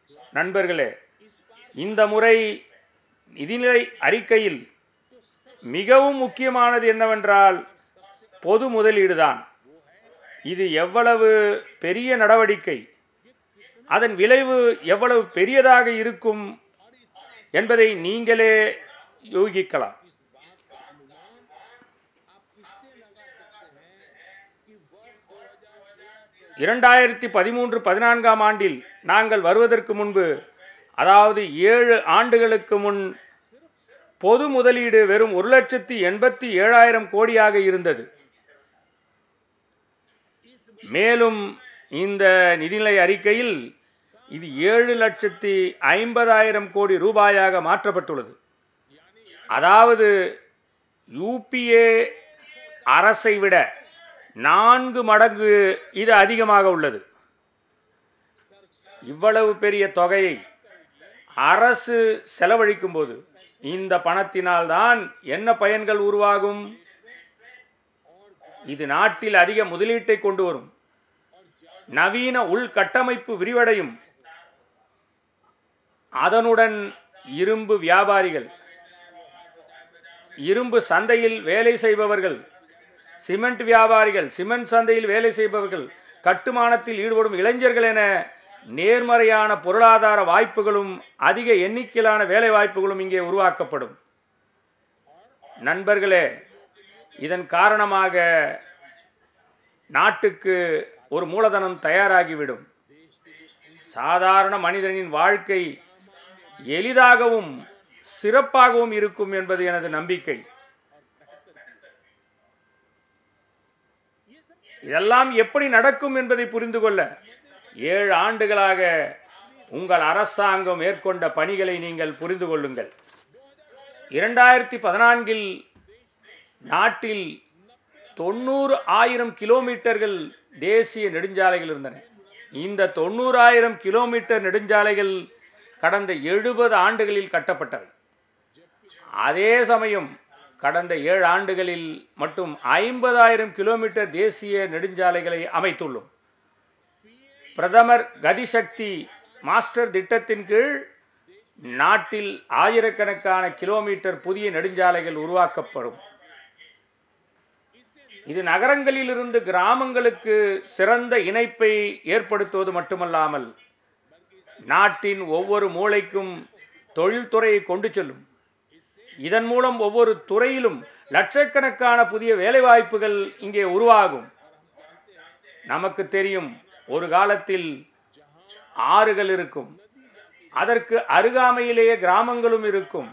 நண்பர்களே இந்த முறை நிதிநிலை அறிக்கையில் மிகவும் முக்கியமானது என்னவென்றால் பொது முதலீடுதான் இது எவ்வளவு பெரிய நடவடிக்கை அதன் விளைவு எவ்வளவு பெரியதாக இருக்கும் என்பதை நீங்களே யூகிக்கலாம் இரண்டாயிரத்தி பதிமூன்று பதினான்காம் ஆண்டில் நாங்கள் வருவதற்கு முன்பு அதாவது ஏழு ஆண்டுகளுக்கு முன் பொது முதலீடு வெறும் ஒரு லட்சத்தி எண்பத்தி ஏழாயிரம் கோடியாக இருந்தது மேலும் இந்த நிதிநிலை அறிக்கையில் இது ஏழு லட்சத்தி ஐம்பதாயிரம் கோடி ரூபாயாக மாற்றப்பட்டுள்ளது அதாவது யூபிஏ அரசை விட நான்கு மடங்கு இது அதிகமாக உள்ளது இவ்வளவு பெரிய தொகையை அரசு செலவழிக்கும் போது இந்த பணத்தினால்தான் என்ன பயன்கள் உருவாகும் இது நாட்டில் அதிக முதலீட்டை கொண்டு வரும் நவீன உள்கட்டமைப்பு விரிவடையும் அதனுடன் இரும்பு வியாபாரிகள் இரும்பு சந்தையில் வேலை செய்பவர்கள் சிமெண்ட் வியாபாரிகள் சிமெண்ட் சந்தையில் வேலை செய்பவர்கள் கட்டுமானத்தில் ஈடுபடும் இளைஞர்கள் என நேர்மறையான பொருளாதார வாய்ப்புகளும் அதிக எண்ணிக்கையிலான வேலை வாய்ப்புகளும் இங்கே உருவாக்கப்படும் நண்பர்களே இதன் காரணமாக நாட்டுக்கு ஒரு மூலதனம் தயாராகிவிடும் சாதாரண மனிதனின் வாழ்க்கை எளிதாகவும் சிறப்பாகவும் இருக்கும் என்பது எனது நம்பிக்கை இதெல்லாம் எப்படி நடக்கும் என்பதை புரிந்து கொள்ள ஏழு ஆண்டுகளாக உங்கள் அரசாங்கம் மேற்கொண்ட பணிகளை நீங்கள் புரிந்து கொள்ளுங்கள் இரண்டாயிரத்தி பதினான்கில் நாட்டில் தொண்ணூறு ஆயிரம் கிலோமீட்டர்கள் தேசிய நெடுஞ்சாலைகள் இருந்தன இந்த தொண்ணூறாயிரம் கிலோமீட்டர் நெடுஞ்சாலைகள் கடந்த எழுபது ஆண்டுகளில் கட்டப்பட்டவை அதே சமயம் கடந்த ஏழு ஆண்டுகளில் மட்டும் ஐம்பதாயிரம் கிலோமீட்டர் தேசிய நெடுஞ்சாலைகளை அமைத்துள்ளோம் பிரதமர் கதிசக்தி மாஸ்டர் திட்டத்தின் கீழ் நாட்டில் ஆயிரக்கணக்கான கிலோமீட்டர் புதிய நெடுஞ்சாலைகள் உருவாக்கப்படும் இது நகரங்களிலிருந்து கிராமங்களுக்கு சிறந்த இணைப்பை ஏற்படுத்துவது மட்டுமல்லாமல் நாட்டின் ஒவ்வொரு மூளைக்கும் தொழில்துறையை கொண்டு செல்லும் இதன் மூலம் ஒவ்வொரு துறையிலும் லட்சக்கணக்கான புதிய வேலைவாய்ப்புகள் இங்கே உருவாகும் நமக்கு தெரியும் ஒரு காலத்தில் ஆறுகள் இருக்கும் அதற்கு அருகாமையிலேயே கிராமங்களும் இருக்கும்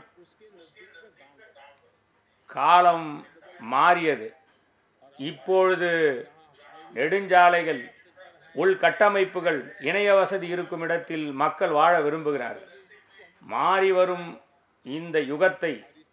காலம் மாறியது இப்பொழுது நெடுஞ்சாலைகள் உள்கட்டமைப்புகள் இணைய வசதி இருக்கும் இடத்தில் மக்கள் வாழ விரும்புகிறார்கள் மாறி வரும் இந்த யுகத்தை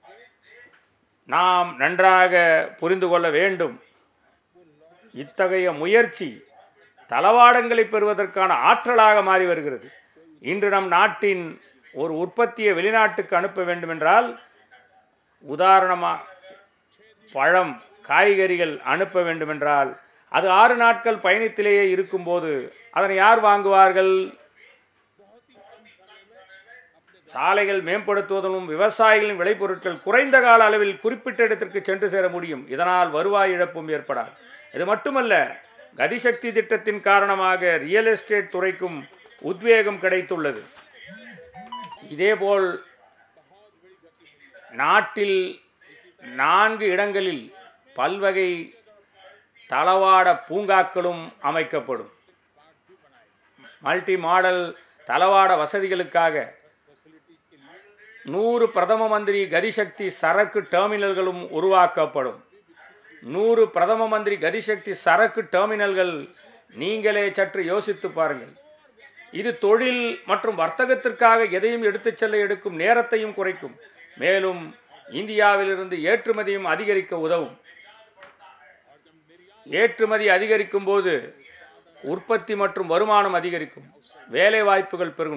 நாம் நன்றாக புரிந்து கொள்ள வேண்டும் இத்தகைய முயற்சி தளவாடங்களை பெறுவதற்கான ஆற்றலாக மாறி வருகிறது இன்று நம் நாட்டின் ஒரு உற்பத்தியை வெளிநாட்டுக்கு அனுப்ப வேண்டுமென்றால் உதாரணமாக பழம் காய்கறிகள் அனுப்ப வேண்டுமென்றால் அது ஆறு நாட்கள் பயணத்திலேயே இருக்கும்போது அதனை யார் வாங்குவார்கள் சாலைகள் மேம்படுத்துவதும் விவசாயிகளின் விளைபொருட்கள் குறைந்த கால அளவில் குறிப்பிட்ட இடத்திற்கு சென்று சேர முடியும் இதனால் வருவாய் இழப்பும் ஏற்படாது இது மட்டுமல்ல கதிசக்தி திட்டத்தின் காரணமாக ரியல் எஸ்டேட் துறைக்கும் உத்வேகம் கிடைத்துள்ளது இதேபோல் நாட்டில் நான்கு இடங்களில் பல்வகை தளவாட பூங்காக்களும் அமைக்கப்படும் மல்டி மாடல் தளவாட வசதிகளுக்காக நூறு பிரதம மந்திரி கதிசக்தி சரக்கு டெர்மினல்களும் உருவாக்கப்படும் நூறு பிரதம மந்திரி கதிசக்தி சரக்கு டெர்மினல்கள் நீங்களே சற்று யோசித்து பாருங்கள் இது தொழில் மற்றும் வர்த்தகத்திற்காக எதையும் எடுத்துச் செல்ல எடுக்கும் நேரத்தையும் குறைக்கும் மேலும் இந்தியாவிலிருந்து ஏற்றுமதியும் அதிகரிக்க உதவும் ஏற்றுமதி அதிகரிக்கும் போது உற்பத்தி மற்றும் வருமானம் அதிகரிக்கும் வேலை வாய்ப்புகள் பெருகும்